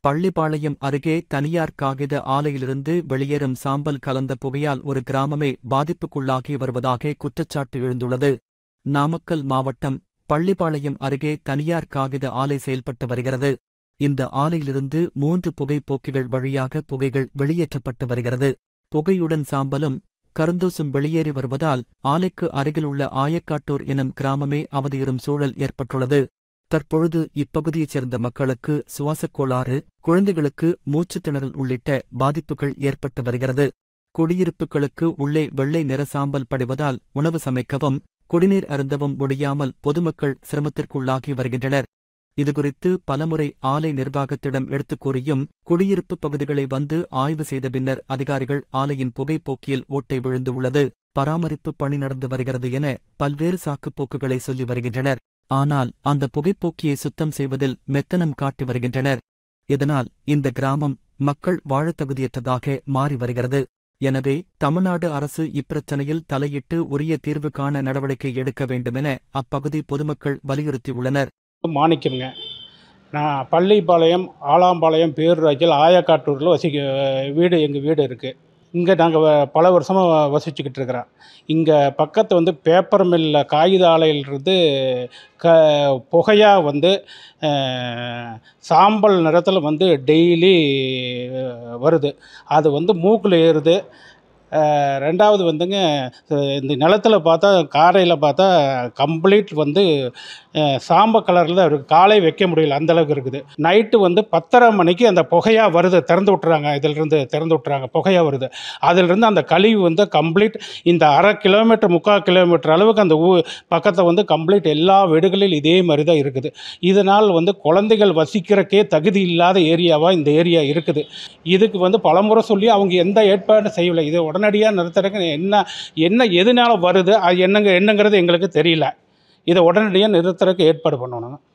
பள்ளிப்பாளையம் அருகே தனியார் காகித ஆலையிலிருந்து வெளியேறும் சாம்பல் கலந்த புகையால் ஒரு கிராமமே பாதிப்புக்குள்ளாகி வருவதாக குற்றச்சாட்டு எழுந்துள்ளது நாமக்கல் மாவட்டம் பள்ளிப்பாளையம் அருகே தனியார் காகித ஆலை செயல்பட்டு வருகிறது இந்த ஆலையிலிருந்து மூன்று புகைப்போக்கிகள் வழியாக புகைகள் வெளியேற்றப்பட்டு வருகிறது புகையுடன் சாம்பலும் கருந்தூசும் வெளியேறி வருவதால் ஆலைக்கு அருகிலுள்ள ஆயக்காட்டூர் எனும் கிராமமே அவதியுறும் சூழல் ஏற்பட்டுள்ளது தற்பொழுது இப்பகுதியைச் சேர்ந்த மக்களுக்கு சுவாசக் கோளாறு குழந்தைகளுக்கு மூச்சுத் திணறல் உள்ளிட்ட பாதிப்புகள் ஏற்பட்டு வருகிறது குடியிருப்புகளுக்கு உள்ளே வெள்ளை நிற சாம்பல் படிவதால் உணவு சமைக்கவும் குடிநீர் அருந்தவும் முடியாமல் பொதுமக்கள் சிரமத்திற்குள்ளாகி வருகின்றனர் இதுகுறித்து பலமுறை ஆலை நிர்வாகத்திடம் எடுத்துக் கூறியும் குடியிருப்பு பகுதிகளை வந்து ஆய்வு செய்த பின்னர் அதிகாரிகள் ஆலையின் புகைப்போக்கியில் ஓட்டை விழுந்து உள்ளது பராமரிப்பு பணி நடந்து வருகிறது என பல்வேறு சாக்குப்போக்குகளை சொல்லி வருகின்றனர் ஆனால் அந்த புகைப்போக்கியை சுத்தம் செய்வதில் மெத்தனம் காட்டி வருகின்றனர் இதனால் இந்த கிராமம் மக்கள் வாழத் தகுதியற்றதாக மாறி வருகிறது எனவே தமிழ்நாடு அரசு இப்பிரச்சனையில் தலையிட்டு உரிய தீர்வு காண நடவடிக்கை எடுக்க வேண்டுமென அப்பகுதி பொதுமக்கள் வலியுறுத்தியுள்ளனர் மாணிக்கம்ங்க நான் பள்ளிப்பாளையம் ஆலாம்பாளையம் பேரூராட்சியில் ஆயக்காட்டூரில் வசிக்க வீடு எங்கள் வீடு இருக்குது இங்கே நாங்கள் பல வருஷமாக வசிச்சுக்கிட்டு இருக்கிறோம் இங்கே பக்கத்து வந்து பேப்பர் மில்லில் காகித ஆலையிலிருந்து க புகையாக வந்து அஹ், சாம்பல் நிறத்தில் வந்து டெய்லி வருது அது வந்து மூக்கில் ஏறுது அஹ், ரெண்டாவது வந்துங்க அஹ், இந்த நிலத்தில் பார்த்தா காரையில் பார்த்தா கம்ப்ளீட் வந்து அஹ், சாம்ப கலரில் தான் இருக்குது காலை வைக்க முடியல அந்த அளவுக்கு இருக்குது நைட்டு வந்து பத்தரை மணிக்கு அந்த புகையாக வருது திறந்து விட்டுறாங்க இதிலிருந்து திறந்து விட்டுறாங்க புகையாக வருது அதிலிருந்து அந்த கழிவு வந்து கம்ப்ளீட் இந்த அரை கிலோமீட்டர் முக்கால் கிலோமீட்டர் அளவுக்கு அந்த ஊ பக்கத்தை வந்து கம்ப்ளீட் எல்லா வீடுகளிலும் இதே மாதிரி தான் இருக்குது இதனால் வந்து குழந்தைகள் வசிக்கிறக்கே தகுதி இல்லாத ஏரியாவாக இந்த ஏரியா இருக்குது இதுக்கு வந்து பலமுறை சொல்லி அவங்க எந்த ஏற்பாடும் செய்யலை இது உடனடியாக நிறுத்துறதுக்கு என்ன என்ன எதனால வருது அது என்னங்க என்னங்கிறது எங்களுக்கு தெரியல இதை உடனடியாக நிறுத்துறதுக்கு ஏற்பாடு பண்ணணும்